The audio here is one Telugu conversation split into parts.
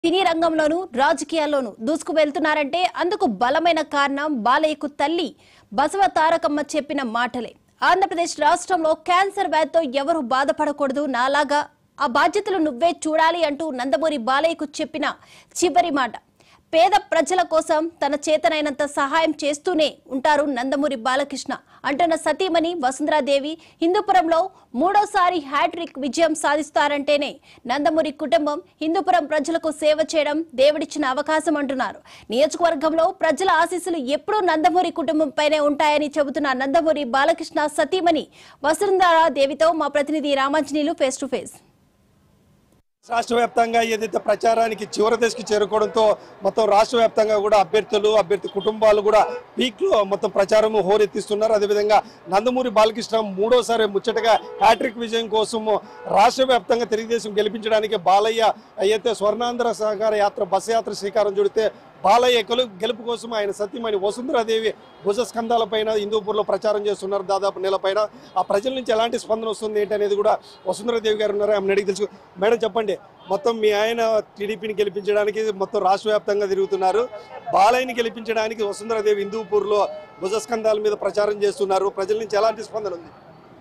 సినీ రంగంలోనూ రాజకీయాల్లోనూ దూసుకు వెళ్తున్నారంటే అందుకు బలమైన కారణం బాలయ్యకు తల్లి బసవ తారకమ్మ చెప్పిన మాటలే ఆంధ్రప్రదేశ్ రాష్ట్రంలో క్యాన్సర్ వ్యాధితో ఎవరు బాధపడకూడదు నాలాగా ఆ బాధ్యతలు నువ్వే చూడాలి అంటూ నందమూరి బాలయ్యకు చెప్పిన చివరి మాట పేద ప్రజల కోసం తన చేతనైనంత సహాయం చేస్తూనే ఉంటారు నందమూరి బాలకృష్ణ అంటున్న సతీమణి వసుంధరాదేవి హిందూపురంలో మూడోసారి హ్యాట్రిక్ విజయం సాధిస్తారంటేనే నందమూరి కుటుంబం హిందూపురం ప్రజలకు సేవ చేయడం దేవుడిచ్చిన అవకాశం అంటున్నారు నియోజకవర్గంలో ప్రజల ఆశీస్సులు ఎప్పుడూ నందమూరి కుటుంబంపైనే ఉంటాయని చెబుతున్న నందమూరి బాలకృష్ణ సతీమణి వసుంధరాదేవితో మా ప్రతినిధి రామాంజనీలు ఫేస్ టు ఫేస్ రాష్ట్ర వ్యాప్తంగా ఏదైతే ప్రచారానికి చివరి దశకి చేరుకోవడంతో మొత్తం రాష్ట్ర వ్యాప్తంగా కూడా అభ్యర్థులు అభ్యర్థి కుటుంబాలు కూడా పీక్ లో మొత్తం ప్రచారం హోరెత్తిస్తున్నారు అదేవిధంగా నందమూరి బాలకృష్ణ మూడోసారి ముచ్చటగా హ్యాట్రిక్ విజయం కోసం రాష్ట్ర వ్యాప్తంగా తెలుగుదేశం గెలిపించడానికి బాలయ్య అయితే స్వర్ణాంధ్ర సహకార యాత్ర బస్ యాత్ర శ్రీకారం చుడితే బాలయ్య గెలు గెలుపు కోసం ఆయన సత్యమణి వసుంధరాదేవి భుజ స్కంధాలపైన హిందూపూర్లో ప్రచారం చేస్తున్నారు దాదాపు నెల పైన ఆ ప్రజల నుంచి ఎలాంటి స్పందన వస్తుంది ఏంటి అనేది కూడా వసుంధరాదేవి గారు ఉన్నారు ఆమె అడిగి తెలుసు మేడం చెప్పండి మొత్తం మీ ఆయన టీడీపీని గెలిపించడానికి మొత్తం రాష్ట్ర వ్యాప్తంగా తిరుగుతున్నారు బాలయ్యని గెలిపించడానికి వసుంధరాదేవి హిందూపూర్లో భుజస్కంధాల మీద ప్రచారం చేస్తున్నారు ప్రజల నుంచి ఎలాంటి స్పందన ఉంది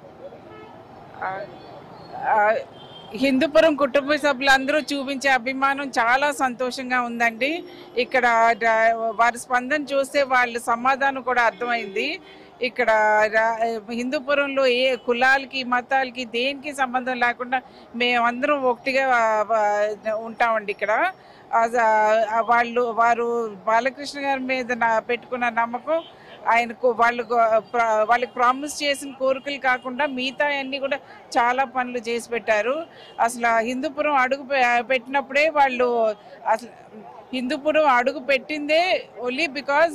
ఆ, హిందూపురం కుటుంబ సభ్యులందరూ చూపించే అభిమానం చాలా సంతోషంగా ఉందండి ఇక్కడ డ- వారి స్పందన చూస్తే వాళ్ళ సమాధానం కూడా అర్థమైంది ఇక్కడ రా- హిందూపురంలో ఏ కులాలకి మతాలకి దేనికి సంబంధం లేకుండా మేమందరం ఒకటిగా ఆ, ఆ, ఉంటామండి ఇక్కడ ఆ, ఆ, వాళ్ళు వారు బాలకృష్ణ గారి మీద నా పెట్టుకున్న నమ్మకం ఆయనకు వాళ్ళు వాళ్ళకి ప్రామిస్ చేసిన కోరికలు కాకుండా మిగతా అన్ని కూడా చాలా పనులు చేసి పెట్టారు అసలు ఆ హిందూపురం అడుగు పె- పెట్టినప్పుడే వాళ్ళు అసలు హిందూపురం అడుగు పెట్టిందే ఓన్లీ బికాజ్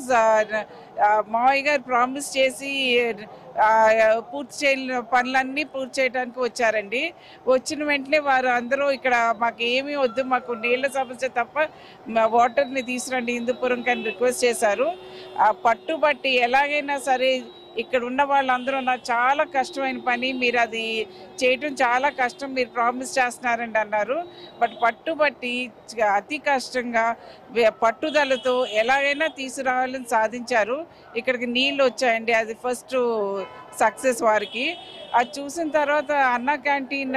మావయ్య గారు ప్రామిస్ చేసి ఆ, పూర్తి చేయని పనులన్నీ పూర్తి చేయడానికి వచ్చారండి వచ్చిన వెంటనే వారు అందరూ ఇక్కడ మాకు ఏమీ వద్దు మాకు నీళ్ళ సమస్య తప్ప మా వాటర్ని తీసుకురండి హిందూపురం అని రిక్వెస్ట్ చేశారు ఆ పట్టుబట్టి ఎలాగైనా సరే ఇక్కడ ఉన్న వాళ్ళందరూ నాకు చాలా కష్టమైన పని మీరు అది చేయటం చాలా కష్టం మీరు ప్రామిస్ చేస్తున్నారండి అన్నారు బట్ పట్టుబట్టి చ- అతి కష్టంగా వే- పట్టుదలతో ఎలాగైనా తీసుకురావాలని సాధించారు ఇక్కడికి నీళ్ళు వచ్చాయండి అది ఫస్ట్ సక్సెస్ వారికి అది చూసిన తర్వాత అన్న క్యాంటీన్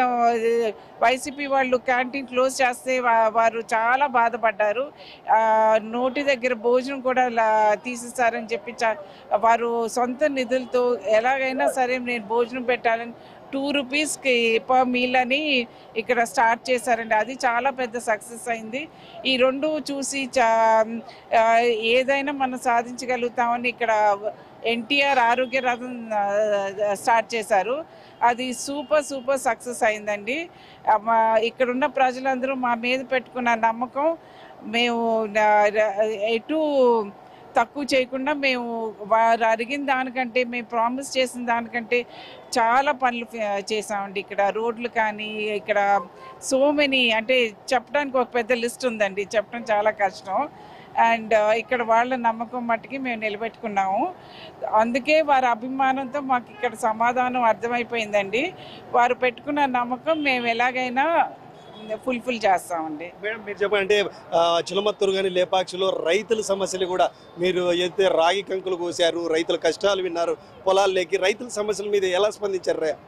వైసీపీ వాళ్ళు క్యాంటీన్ క్లోజ్ చేస్తే వా- వారు చాలా బాధపడ్డారు ఆ, నోటి దగ్గర భోజనం కూడా లా- తీసేస్తారని చెప్పి చా- వారు సొంత నిధులతో ఎలాగైనా సరే నేను భోజనం పెట్టాలని టూ రూపీస్కి పర్ మీల్ అని ఇక్కడ స్టార్ట్ చేశారండి అది చాలా పెద్ద సక్సెస్ అయింది ఈ రెండు చూసి చా ఆ, ఏదైనా మనం సాధించగలుగుతామని ఇక్కడ ఎన్టీఆర్ ఆరోగ్య రథం ఆ, స్టార్ట్ చేశారు అది సూపర్ సూపర్ సక్సెస్ అయిందండి ఆ, మా ఇక్కడున్న ప్రజలందరూ మా మీద పెట్టుకున్న నమ్మకం మేము నా- ర- ఎటు తక్కువ చేయకుండా మేము వారు అడిగిన దానికంటే మేము ప్రామిస్ చేసిన దానికంటే చాలా పనులు ఫ- చేసామండి ఇక్కడ రోడ్లు కానీ ఇక్కడ సో మెనీ అంటే చెప్పడానికి ఒక పెద్ద లిస్ట్ ఉందండి చెప్పడం చాలా కష్టం అండ్ ఇక్కడ వాళ్ళ నమ్మకం మట్టుకి మేము నిలబెట్టుకున్నాము అందుకే వారి అభిమానంతో మాకు ఇక్కడ సమాధానం అర్థమైపోయిందండి వారు పెట్టుకున్న నమ్మకం మేము ఎలాగైనా ఫుల్ఫిల్ చేస్తామండి మేడం మీరు చెప్పండి అంటే ఆ, చిలమత్తూరు కానీ లేపాక్షిలో రైతుల సమస్యలు కూడా మీరు ఏదైతే రాగి కంకులు కోసారు రైతుల కష్టాలు విన్నారు పొలాల్లోకి రైతుల సమస్యల మీద ఎలా స్పందించారు రే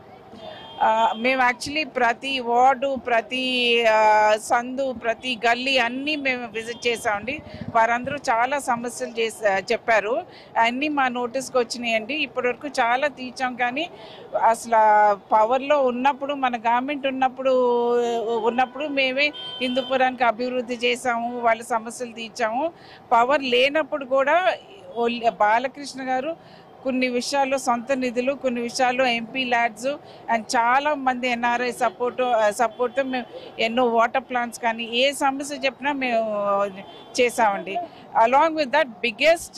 ఆ, మేము యాక్చువల్లీ ప్రతి వార్డు ప్రతి ఆ, సందు ప్రతి గల్లీ అన్నీ మేము విజిట్ చేసామండి వారందరూ చాలా సమస్యలు చేసా చెప్పారు అన్నీ మా నోటీస్కి వచ్చినాయండి ఇప్పటివరకు చాలా తీర్చాం కానీ అసలు పవర్లో ఉన్నప్పుడు మన గవర్నమెంట్ ఉన్నప్పుడు ఉన్నప్పుడు మేమే హిందూపురానికి అభివృద్ధి చేసాము వాళ్ళ సమస్యలు తీర్చాము పవర్ లేనప్పుడు కూడా ఓన్లీ బాలకృష్ణ గారు కొన్ని విషయాల్లో సొంత నిధులు కొన్ని విషయాల్లో ఎంపీ ల్యాడ్స్ అండ్ చాలా మంది ఎన్ఆర్ఐ సపోర్ట్ సపోర్ట్తో మేము ఎన్నో వాటర్ ప్లాంట్స్ కానీ ఏ సమస్య చెప్పినా మేము చేసామండి along with that biggest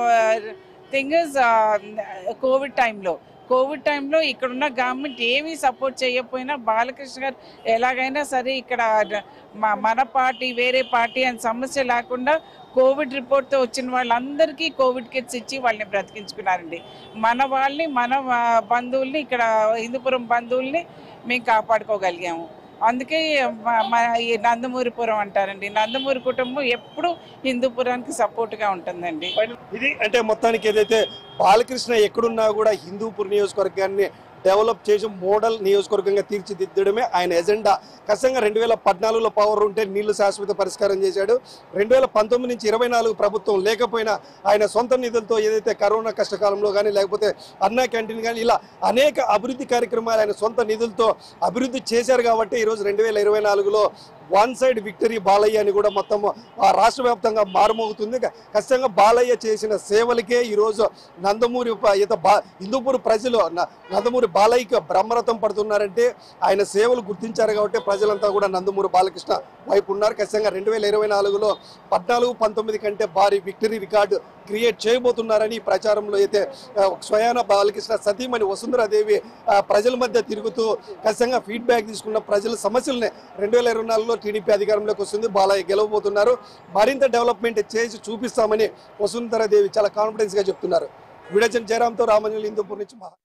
thing is COVID టైంలో కోవిడ్ టైంలో ఇక్కడున్న గవర్నమెంట్ ఏమీ సపోర్ట్ చేయకపోయినా బాలకృష్ణ గారు ఎలాగైనా సరే ఇక్కడ మా మన పార్టీ వేరే పార్టీ అని సమస్య లేకుండా కోవిడ్ రిపోర్ట్తో వచ్చిన వాళ్ళందరికీ కోవిడ్ కిట్స్ ఇచ్చి వాళ్ళని బ్రతికించుకున్నారండి మన వాళ్ళని మన ఆ, బంధువుల్ని ఇక్కడ హిందూపురం బంధువుల్ని మేము కాపాడుకోగలిగాము అందుకే మ- మ- ఈ నందమూరిపురం అంటారండి నందమూరి కుటుంబం ఎప్పుడు హిందూపురానికి సపోర్ట్గా ఉంటుందండి ఇది అంటే మొత్తానికి ఏదైతే బాలకృష్ణ ఎక్కడున్నా కూడా హిందూపూర్ నియోజకవర్గాన్ని డెవలప్ చేసి మోడల్ నియోజకవర్గంగా తీర్చిదిద్దడమే ఆయన ఎజెండా ఖచ్చితంగా రెండు వేల పద్నాలుగులో పవర్ ఉంటే నీళ్లు శాశ్వత పరిష్కారం చేశాడు రెండు వేల పంతొమ్మిది నుంచి ఇరవై నాలుగు ప్రభుత్వం లేకపోయినా ఆయన సొంత నిధులతో ఏదైతే కరోనా కష్టకాలంలో కానీ లేకపోతే అన్నా క్యాంటీన్ కానీ ఇలా అనేక అభివృద్ధి కార్యక్రమాలు ఆయన సొంత నిధులతో అభివృద్ధి చేశారు కాబట్టి ఈరోజు రెండు వేల ఇరవై నాలుగులో వన్ సైడ్ విక్టరీ బాలయ్య అని కూడా మొత్తం ఆ రాష్ట్ర వ్యాప్తంగా మారుమోగుతుంది ఖచ్చితంగా బాలయ్య చేసిన సేవలకే ఈరోజు నందమూరి ప- ఇత బా హిందూపూర్ ప్రజలు న- నందమూరి బాలయ్యకి బ్రహ్మరథం పడుతున్నారంటే ఆయన సేవలు గుర్తించారు కాబట్టి ప్రజలంతా కూడా నందమూరి బాలకృష్ణ వైపు ఉన్నారు ఖచ్చితంగా రెండు వేల ఇరవై నాలుగులో పద్నాలుగు పంతొమ్మిది కంటే భారీ విక్టరీ రికార్డు క్రియేట్ చేయబోతున్నారని ఈ ప్రచారంలో అయితే ఆ, స్వయాన బాలకృష్ణ సతీమణి వసుంధరాదేవి ఆ, ప్రజల మధ్య తిరుగుతూ ఖచ్చితంగా ఫీడ్బ్యాక్ తీసుకున్న ప్రజల సమస్యలనే రెండు వేల ఇరవై నాలుగులో టీడీపీ అధికారంలోకి వస్తుంది బాలయ్య గెలవబోతున్నారు మరింత డెవలప్మెంట్ చేసి చూపిస్తామని వసుంధరాదేవి చాలా కాన్ఫిడెన్స్ గా చెప్తున్నారు విడచన్ జయరామ్తో రామజల్ హిందూపూర్ నుంచి మహా